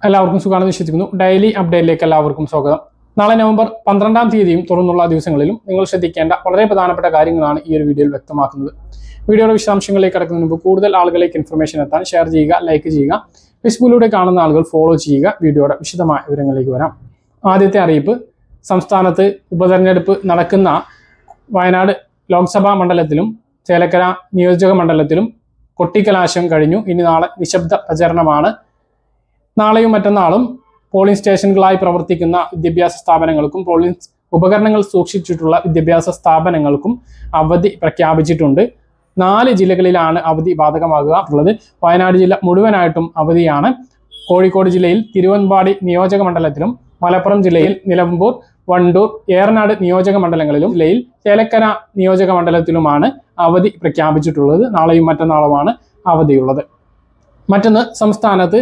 എല്ലാവർക്കും സുഖമാണെന്ന് വിശ്വസിക്കുന്നു ഡെയിലി അപ്ഡേറ്റിലേക്ക് എല്ലാവർക്കും സ്വാഗതം നാളെ നവംബർ പന്ത്രണ്ടാം തീയതിയും തുറന്നുള്ള ദിവസങ്ങളിലും നിങ്ങൾ ശ്രദ്ധിക്കേണ്ട വളരെ പ്രധാനപ്പെട്ട കാര്യങ്ങളാണ് ഈ ഒരു വീഡിയോയിൽ വ്യക്തമാക്കുന്നത് വീഡിയോയുടെ വിശദാംശങ്ങളിലേക്ക് കടക്കുന്നതിന് മുമ്പ് കൂടുതൽ ആളുകളിലേക്ക് ഇൻഫർമേഷൻ എത്താൻ ഷെയർ ചെയ്യുക ലൈക്ക് ചെയ്യുക ഫേസ്ബുക്കിലൂടെ കാണുന്ന ആളുകൾ ഫോളോ ചെയ്യുക വീഡിയോയുടെ വിശദമായ വിവരങ്ങളിലേക്ക് വരാം ആദ്യത്തെ അറിയിപ്പ് സംസ്ഥാനത്ത് ഉപതെരഞ്ഞെടുപ്പ് നടക്കുന്ന വയനാട് ലോക്സഭാ മണ്ഡലത്തിലും ചേലക്കര നിയോജക മണ്ഡലത്തിലും കൊട്ടിക്കലാശം കഴിഞ്ഞു ഇനി നാളെ നിശബ്ദ പ്രചരണമാണ് നാളെയും മറ്റന്നാളും പോളിംഗ് സ്റ്റേഷനുകളായി പ്രവർത്തിക്കുന്ന വിദ്യാഭ്യാസ സ്ഥാപനങ്ങൾക്കും പോളിംഗ് ഉപകരണങ്ങൾ സൂക്ഷിച്ചിട്ടുള്ള വിദ്യാഭ്യാസ സ്ഥാപനങ്ങൾക്കും അവധി പ്രഖ്യാപിച്ചിട്ടുണ്ട് നാല് ജില്ലകളിലാണ് അവധി ബാധകമാകുക ഉള്ളത് വയനാട് ജില്ല മുഴുവനായിട്ടും അവധിയാണ് കോഴിക്കോട് ജില്ലയിൽ തിരുവൻപാടി നിയോജക മണ്ഡലത്തിലും മലപ്പുറം ജില്ലയിൽ നിലമ്പൂർ വണ്ടൂർ ഏറനാട് നിയോജക മണ്ഡലങ്ങളിലും ജില്ലയിൽ ചേലക്കര നിയോജക മണ്ഡലത്തിലുമാണ് അവധി പ്രഖ്യാപിച്ചിട്ടുള്ളത് നാളെയും മറ്റന്നാളുമാണ് അവധിയുള്ളത് മറ്റൊന്ന് സംസ്ഥാനത്ത്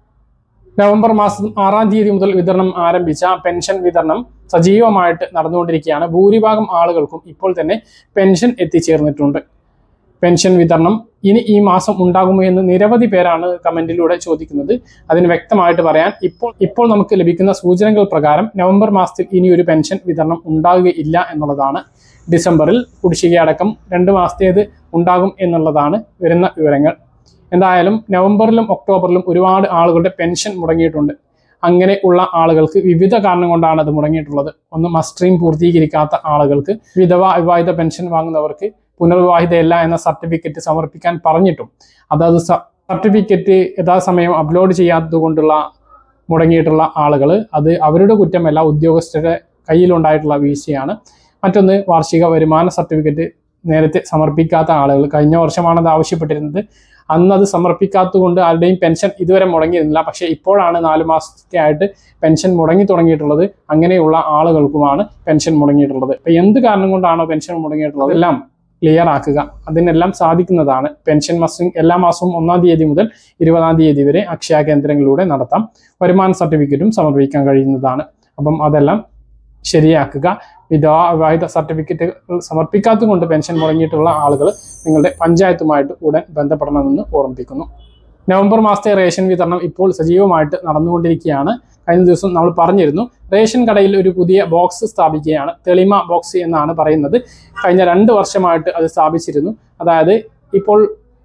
നവംബർ മാസം ആറാം തീയതി മുതൽ വിതരണം ആരംഭിച്ച പെൻഷൻ വിതരണം സജീവമായിട്ട് നടന്നുകൊണ്ടിരിക്കുകയാണ് ഭൂരിഭാഗം ആളുകൾക്കും ഇപ്പോൾ തന്നെ പെൻഷൻ എത്തിച്ചേർന്നിട്ടുണ്ട് പെൻഷൻ വിതരണം ഇനി ഈ മാസം ഉണ്ടാകുമോ എന്ന് നിരവധി പേരാണ് കമന്റിലൂടെ ചോദിക്കുന്നത് അതിന് വ്യക്തമായിട്ട് പറയാൻ ഇപ്പോൾ ഇപ്പോൾ നമുക്ക് ലഭിക്കുന്ന സൂചനകൾ പ്രകാരം നവംബർ മാസത്തിൽ ഇനി ഒരു പെൻഷൻ വിതരണം ഉണ്ടാകുകയില്ല എന്നുള്ളതാണ് ഡിസംബറിൽ കുടിശ്ശികയടക്കം രണ്ട് മാസത്തേത് ഉണ്ടാകും എന്നുള്ളതാണ് വരുന്ന വിവരങ്ങൾ എന്തായാലും നവംബറിലും ഒക്ടോബറിലും ഒരുപാട് ആളുകളുടെ പെൻഷൻ മുടങ്ങിയിട്ടുണ്ട് അങ്ങനെ ഉള്ള ആളുകൾക്ക് വിവിധ കാരണം കൊണ്ടാണ് അത് മുടങ്ങിയിട്ടുള്ളത് ഒന്ന് മസ്റ്ററിം പൂർത്തീകരിക്കാത്ത ആളുകൾക്ക് വിധവ വിവാഹിത പെൻഷൻ വാങ്ങുന്നവർക്ക് പുനർവിവാഹിതയല്ല എന്ന സർട്ടിഫിക്കറ്റ് സമർപ്പിക്കാൻ പറഞ്ഞിട്ടും അതത് സർട്ടിഫിക്കറ്റ് യഥാസമയം അപ്ലോഡ് ചെയ്യാത്തത് കൊണ്ടുള്ള മുടങ്ങിയിട്ടുള്ള ആളുകൾ അത് അവരുടെ കുറ്റമല്ല ഉദ്യോഗസ്ഥരുടെ കയ്യിലുണ്ടായിട്ടുള്ള വീഴ്ചയാണ് മറ്റൊന്ന് വാർഷിക വരുമാന സർട്ടിഫിക്കറ്റ് നേരത്തെ സമർപ്പിക്കാത്ത ആളുകൾ കഴിഞ്ഞ വർഷമാണ് അത് ആവശ്യപ്പെട്ടിരുന്നത് അന്ന് അത് സമർപ്പിക്കാത്തത് കൊണ്ട് ആരുടെയും പെൻഷൻ ഇതുവരെ മുടങ്ങിയിരുന്നില്ല പക്ഷേ ഇപ്പോഴാണ് നാല് മാസത്തെ ആയിട്ട് പെൻഷൻ മുടങ്ങി തുടങ്ങിയിട്ടുള്ളത് അങ്ങനെയുള്ള ആളുകൾക്കുമാണ് പെൻഷൻ മുടങ്ങിയിട്ടുള്ളത് അപ്പൊ എന്ത് കാരണം കൊണ്ടാണോ പെൻഷൻ മുടങ്ങിയിട്ടുള്ളത് എല്ലാം ക്ലിയർ ആക്കുക അതിനെല്ലാം സാധിക്കുന്നതാണ് പെൻഷൻ മസ്റ്റിംഗ് എല്ലാ മാസവും ഒന്നാം തീയതി മുതൽ ഇരുപതാം തീയതി വരെ അക്ഷയ കേന്ദ്രങ്ങളിലൂടെ നടത്താം വരുമാന സർട്ടിഫിക്കറ്റും സമർപ്പിക്കാൻ കഴിയുന്നതാണ് അപ്പം അതെല്ലാം ശരിയാക്കുക വിധവാ വിവാഹിത സർട്ടിഫിക്കറ്റുകൾ സമർപ്പിക്കാത്തത് കൊണ്ട് പെൻഷൻ മുടങ്ങിയിട്ടുള്ള ആളുകൾ നിങ്ങളുടെ പഞ്ചായത്തുമായിട്ട് ഉടൻ ബന്ധപ്പെടണമെന്ന് ഓർമ്മിപ്പിക്കുന്നു നവംബർ മാസത്തെ റേഷൻ വിതരണം ഇപ്പോൾ സജീവമായിട്ട് നടന്നുകൊണ്ടിരിക്കുകയാണ് കഴിഞ്ഞ ദിവസം നമ്മൾ പറഞ്ഞിരുന്നു റേഷൻ കടയിൽ ഒരു പുതിയ ബോക്സ് സ്ഥാപിക്കുകയാണ് തെളിമ ബോക്സ് എന്നാണ് പറയുന്നത് കഴിഞ്ഞ രണ്ട് വർഷമായിട്ട് അത് സ്ഥാപിച്ചിരുന്നു അതായത് ഇപ്പോൾ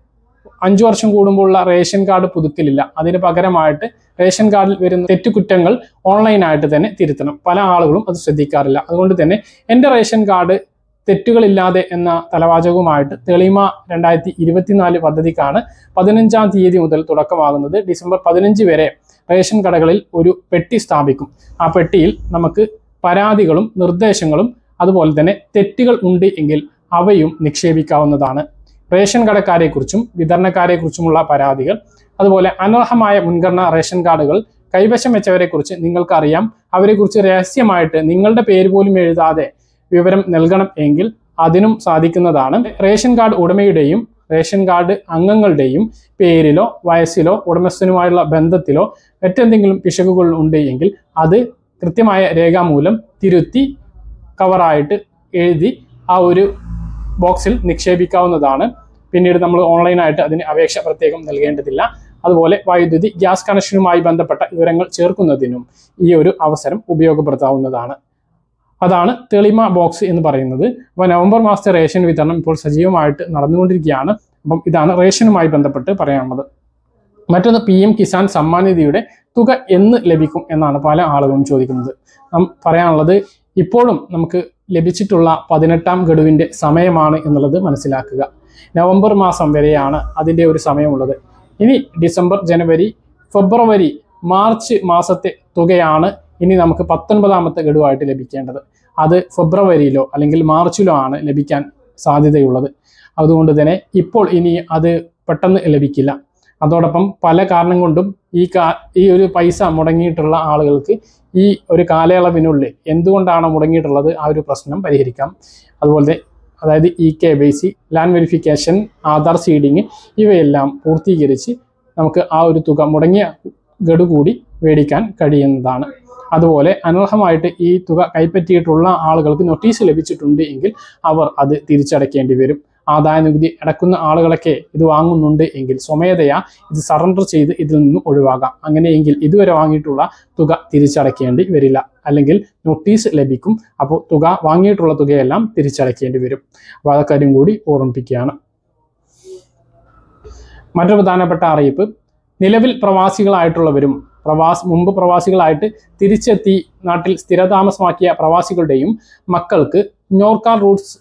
അഞ്ചു വർഷം കൂടുമ്പോഴുള്ള റേഷൻ കാർഡ് പുതുക്കലില്ല അതിന് പകരമായിട്ട് റേഷൻ കാർഡിൽ വരുന്ന തെറ്റുകുറ്റങ്ങൾ ഓൺലൈനായിട്ട് തന്നെ തിരുത്തണം പല ആളുകളും അത് ശ്രദ്ധിക്കാറില്ല അതുകൊണ്ട് തന്നെ എൻ്റെ റേഷൻ കാർഡ് തെറ്റുകളില്ലാതെ എന്ന തലവാചകവുമായിട്ട് തെളിമ രണ്ടായിരത്തി ഇരുപത്തിനാല് പദ്ധതിക്കാണ് പതിനഞ്ചാം തീയതി മുതൽ തുടക്കമാകുന്നത് ഡിസംബർ പതിനഞ്ച് വരെ റേഷൻ കടകളിൽ ഒരു പെട്ടി സ്ഥാപിക്കും ആ പെട്ടിയിൽ നമുക്ക് പരാതികളും നിർദ്ദേശങ്ങളും അതുപോലെ തന്നെ തെറ്റുകൾ ഉണ്ട് എങ്കിൽ അവയും നിക്ഷേപിക്കാവുന്നതാണ് റേഷൻ കടക്കാരെക്കുറിച്ചും വിതരണക്കാരെക്കുറിച്ചുമുള്ള പരാതികൾ അതുപോലെ അനർഹമായ മുൻഗണന റേഷൻ കാർഡുകൾ കൈവശം വെച്ചവരെക്കുറിച്ച് നിങ്ങൾക്കറിയാം അവരെക്കുറിച്ച് രഹസ്യമായിട്ട് നിങ്ങളുടെ പേര് പോലും എഴുതാതെ വിവരം നൽകണം എങ്കിൽ അതിനും സാധിക്കുന്നതാണ് റേഷൻ കാർഡ് ഉടമയുടെയും റേഷൻ കാർഡ് അംഗങ്ങളുടെയും പേരിലോ വയസ്സിലോ ഉടമസ്ഥനുമായുള്ള ബന്ധത്തിലോ മറ്റെന്തെങ്കിലും പിശകുകൾ ഉണ്ട് എങ്കിൽ അത് കൃത്യമായ രേഖാമൂലം തിരുത്തി കവറായിട്ട് എഴുതി ആ ഒരു ബോക്സിൽ നിക്ഷേപിക്കാവുന്നതാണ് പിന്നീട് നമ്മൾ ഓൺലൈനായിട്ട് അതിന് അപേക്ഷ പ്രത്യേകം നൽകേണ്ടതില്ല അതുപോലെ വൈദ്യുതി ഗ്യാസ് കണക്ഷനുമായി ബന്ധപ്പെട്ട വിവരങ്ങൾ ചേർക്കുന്നതിനും ഈ ഒരു അവസരം ഉപയോഗപ്പെടുത്താവുന്നതാണ് അതാണ് തെളിമ ബോക്സ് എന്ന് പറയുന്നത് അപ്പോൾ നവംബർ മാസത്തെ റേഷൻ വിതരണം ഇപ്പോൾ സജീവമായിട്ട് നടന്നുകൊണ്ടിരിക്കുകയാണ് അപ്പം ഇതാണ് റേഷനുമായി ബന്ധപ്പെട്ട് പറയാനുള്ളത് മറ്റൊന്ന് പി എം കിസാൻ സമ്മാൻ നിധിയുടെ തുക എന്ന് ലഭിക്കും എന്നാണ് പല ആളുകളും ചോദിക്കുന്നത് നാം പറയാനുള്ളത് ഇപ്പോഴും നമുക്ക് ലഭിച്ചിട്ടുള്ള പതിനെട്ടാം ഗഡുവിൻ്റെ സമയമാണ് എന്നുള്ളത് മനസ്സിലാക്കുക നവംബർ മാസം വരെയാണ് അതിൻ്റെ ഒരു സമയമുള്ളത് ഇനി ഡിസംബർ ജനുവരി ഫെബ്രുവരി മാർച്ച് മാസത്തെ തുകയാണ് ഇനി നമുക്ക് പത്തൊൻപതാമത്തെ ഗഡുവായിട്ട് ലഭിക്കേണ്ടത് അത് ഫെബ്രുവരിയിലോ അല്ലെങ്കിൽ മാർച്ചിലോ ആണ് ലഭിക്കാൻ സാധ്യതയുള്ളത് അതുകൊണ്ട് തന്നെ ഇപ്പോൾ ഇനി അത് പെട്ടെന്ന് ലഭിക്കില്ല അതോടൊപ്പം പല കാരണം കൊണ്ടും ഈ കാ ഈ ഒരു പൈസ മുടങ്ങിയിട്ടുള്ള ആളുകൾക്ക് ഈ ഒരു കാലയളവിനുള്ളിൽ എന്തുകൊണ്ടാണ് മുടങ്ങിയിട്ടുള്ളത് ആ ഒരു പ്രശ്നം പരിഹരിക്കാം അതുപോലെ അതായത് E K Y C land verification Aadhaar seeding ഇവയെല്ലാം പൂർത്തീകരിച്ച് നമുക്ക് ആ ഒരു തുക മുടങ്ങിയ ഗഡു കൂടി മേടിക്കാൻ കഴിയുന്നതാണ് അതുപോലെ അനർഹമായിട്ട് ഈ തുക കൈപ്പറ്റിയിട്ടുള്ള ആളുകൾക്ക് നോട്ടീസ് ലഭിച്ചിട്ടുണ്ട് എങ്കിൽ അവർ അത് തിരിച്ചടയ്ക്കേണ്ടി വരും ആദായ നികുതി അടക്കുന്ന ആളുകളൊക്കെ ഇത് വാങ്ങുന്നുണ്ട് എങ്കിൽ സ്വമേധയാ ഇത് സറണ്ടർ ചെയ്ത് ഇതിൽ നിന്നും ഒഴിവാകാം അങ്ങനെയെങ്കിൽ ഇതുവരെ വാങ്ങിയിട്ടുള്ള തുക തിരിച്ചടയ്ക്കേണ്ടി വരില്ല അല്ലെങ്കിൽ നോട്ടീസ് ലഭിക്കും അപ്പോൾ തുക വാങ്ങിയിട്ടുള്ള തുകയെല്ലാം തിരിച്ചടയ്ക്കേണ്ടി വരും അപ്പോൾ അതൊക്കാര്യം കൂടി ഓർമ്മിപ്പിക്കുകയാണ് മറ്റൊരു പ്രധാനപ്പെട്ട അറിയിപ്പ് നിലവിൽ പ്രവാസികളായിട്ടുള്ളവരും പ്രവാസ് മുമ്പ് പ്രവാസികളായിട്ട് തിരിച്ചെത്തി നാട്ടിൽ സ്ഥിരതാമസമാക്കിയ പ്രവാസികളുടെയും മക്കൾക്ക് Norka roots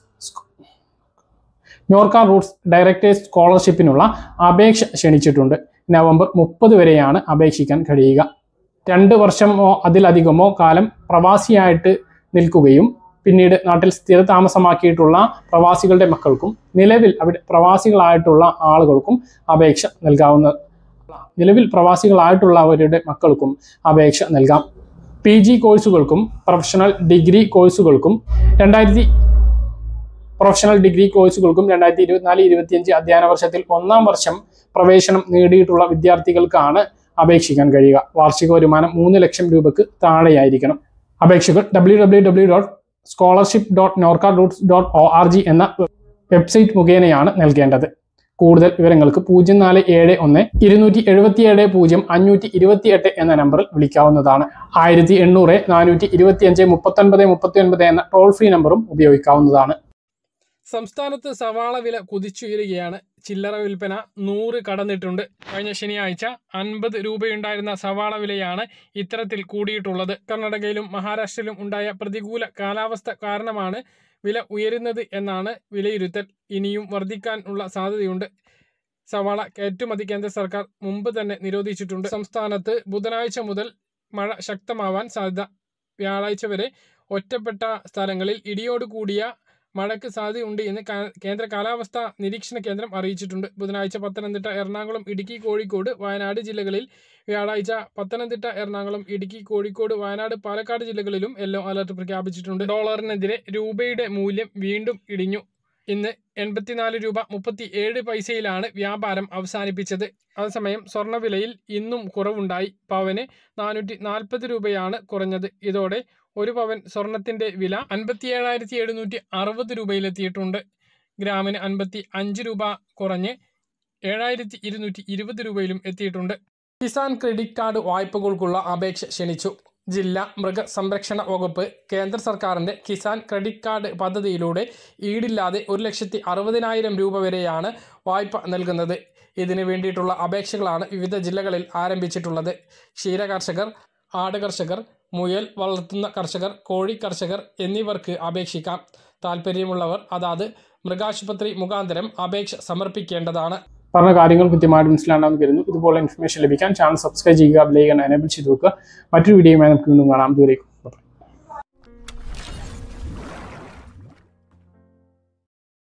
Norka roots directors സ്കോളർഷിപ്പിനുള്ള അപേക്ഷ ക്ഷണിച്ചിട്ടുണ്ട് നവംബർ മുപ്പത് വരെയാണ് അപേക്ഷിക്കാൻ കഴിയുക രണ്ട് വർഷമോ അതിലധികമോ കാലം പ്രവാസിയായിട്ട് നിൽക്കുകയും പിന്നീട് നാട്ടിൽ സ്ഥിരതാമസമാക്കിയിട്ടുള്ള പ്രവാസികളുടെ മക്കൾക്കും നിലവിൽ അവിടെ പ്രവാസികളായിട്ടുള്ള ആളുകൾക്കും അപേക്ഷ നൽകാവുന്ന നിലവിൽ പ്രവാസികളായിട്ടുള്ളവരുടെ മക്കൾക്കും അപേക്ഷ നൽകാം പി ജി കോഴ്സുകൾക്കും പ്രൊഫഷണൽ ഡിഗ്രി കോഴ്സുകൾക്കും രണ്ടായിരത്തി പ്രൊഫഷണൽ ഡിഗ്രി കോഴ്സുകൾക്കും രണ്ടായിരത്തി ഇരുപത്തിനാല് ഇരുപത്തിയഞ്ച് അധ്യയന വർഷത്തിൽ ഒന്നാം വർഷം പ്രവേശനം നേടിയിട്ടുള്ള വിദ്യാർത്ഥികൾക്കാണ് അപേക്ഷിക്കാൻ കഴിയുക വാർഷിക വരുമാനം മൂന്ന് ലക്ഷം രൂപയ്ക്ക് താഴെയായിരിക്കണം അപേക്ഷകൾ W W W dot scholarship dot Norka dots dot O R G എന്ന വെബ്സൈറ്റ് മുഖേനയാണ് നൽകേണ്ടത് കൂടുതൽ വിവരങ്ങൾക്ക് പൂജ്യം നാല് ഏഴ് ഒന്ന് ഇരുന്നൂറ്റി എഴുപത്തിയേഴ് പൂജ്യം അഞ്ഞൂറ്റി ഇരുപത്തിയെട്ട് എന്ന നമ്പറിൽ വിളിക്കാവുന്നതാണ് ആയിരത്തി എണ്ണൂറ് നാനൂറ്റി ഇരുപത്തിയഞ്ച് മുപ്പത്തൊൻപത് മുപ്പത്തി ഒൻപത് എന്ന ടോൾ ഫ്രീ നമ്പറും ഉപയോഗിക്കാവുന്നതാണ് സംസ്ഥാനത്ത് സവാള വില കുതിച്ചുയരുകയാണ് ചില്ലറ വിൽപ്പന നൂറ് കടന്നിട്ടുണ്ട് കഴിഞ്ഞ ശനിയാഴ്ച അൻപത് രൂപയുണ്ടായിരുന്ന സവാള വിലയാണ് ഇത്തരത്തിൽ കൂടിയിട്ടുള്ളത് കർണാടകയിലും മഹാരാഷ്ട്രയിലും ഉണ്ടായ പ്രതികൂല കാലാവസ്ഥ കാരണമാണ് വില ഉയരുന്നത് എന്നാണ് വിലയിരുത്തൽ ഇനിയും വർദ്ധിക്കാൻ ഉള്ള സാധ്യതയുണ്ട് സവാള കയറ്റുമതി കേന്ദ്ര സർക്കാർ മുമ്പ് തന്നെ നിരോധിച്ചിട്ടുണ്ട് സംസ്ഥാനത്ത് ബുധനാഴ്ച മുതൽ മഴ ശക്തമാവാൻ സാധ്യത വ്യാഴാഴ്ച വരെ ഒറ്റപ്പെട്ട സ്ഥലങ്ങളിൽ ഇടിയോട് കൂടിയ മഴയ്ക്ക് സാധ്യതയുണ്ട് എന്ന് കാ- കേന്ദ്ര കാലാവസ്ഥാ നിരീക്ഷണ കേന്ദ്രം അറിയിച്ചിട്ടുണ്ട് ബുധനാഴ്ച പത്തനംതിട്ട എറണാകുളം ഇടുക്കി കോഴിക്കോട് വയനാട് ജില്ലകളിൽ വ്യാഴാഴ്ച പത്തനംതിട്ട എറണാകുളം ഇടുക്കി കോഴിക്കോട് വയനാട് പാലക്കാട് ജില്ലകളിലും യെല്ലോ അലർട്ട് പ്രഖ്യാപിച്ചിട്ടുണ്ട് ഡോളറിനെതിരെ രൂപയുടെ മൂല്യം വീണ്ടും ഇടിഞ്ഞു ഇന്ന് എൺപത്തിനാല് രൂപ മുപ്പത്തി ഏഴ് പൈസയിലാണ് വ്യാപാരം അവസാനിപ്പിച്ചത് അതേസമയം സ്വർണ്ണവിലയിൽ ഇന്നും കുറവുണ്ടായി പവന് നാനൂറ്റി നാൽപ്പത് രൂപയാണ് കുറഞ്ഞത് ഇതോടെ ഒരു പവൻ സ്വർണത്തിന്റെ വില അൻപത്തി ഏഴായിരത്തി എഴുന്നൂറ്റി അറുപത് രൂപയിലെത്തിയിട്ടുണ്ട് ഗ്രാമിന് അൻപത്തി അഞ്ച് രൂപ കുറഞ്ഞ് ഏഴായിരത്തി ഇരുന്നൂറ്റി ഇരുപത് രൂപയിലും എത്തിയിട്ടുണ്ട് കിസാൻ ക്രെഡിറ്റ് കാർഡ് വായ്പകൾക്കുള്ള അപേക്ഷ ക്ഷണിച്ചു ജില്ലാ മൃഗസംരക്ഷണ വകുപ്പ് കേന്ദ്ര സർക്കാരിൻ്റെ കിസാൻ ക്രെഡിറ്റ് കാർഡ് പദ്ധതിയിലൂടെ ഈടില്ലാതെ ഒരു ലക്ഷത്തി അറുപതിനായിരം രൂപ വരെയാണ് വായ്പ നൽകുന്നത് ഇതിന് വേണ്ടിയിട്ടുള്ള അപേക്ഷകളാണ് വിവിധ ജില്ലകളിൽ ആരംഭിച്ചിട്ടുള്ളത് ക്ഷീര കർഷകർ ആട് കർഷകർ മുയൽ വളർത്തുന്ന കർഷകർ കോഴി കർഷകർ എന്നിവർക്ക് അപേക്ഷിക്കാം താല്പര്യമുള്ളവർ അതാത് മൃഗാശുപത്രി മുഖാന്തരം അപേക്ഷ സമർപ്പിക്കേണ്ടതാണ് പറഞ്ഞ കാര്യങ്ങൾ കൃത്യമായിട്ട് മനസ്സിലാണെന്ന് കരുതുന്നു ഇതുപോലെ ഇൻഫർമേഷൻ ലഭിക്കാൻ ചാനൽ സബ്സ്ക്രൈബ് ചെയ്യുക ബെൽ ഐക്കൺ എനേബിൾ ചെയ്ത് വെക്കുക മറ്റൊരു വീഡിയോയുമായി നമുക്ക് വീണ്ടും കാണാം ദൂരേക്കും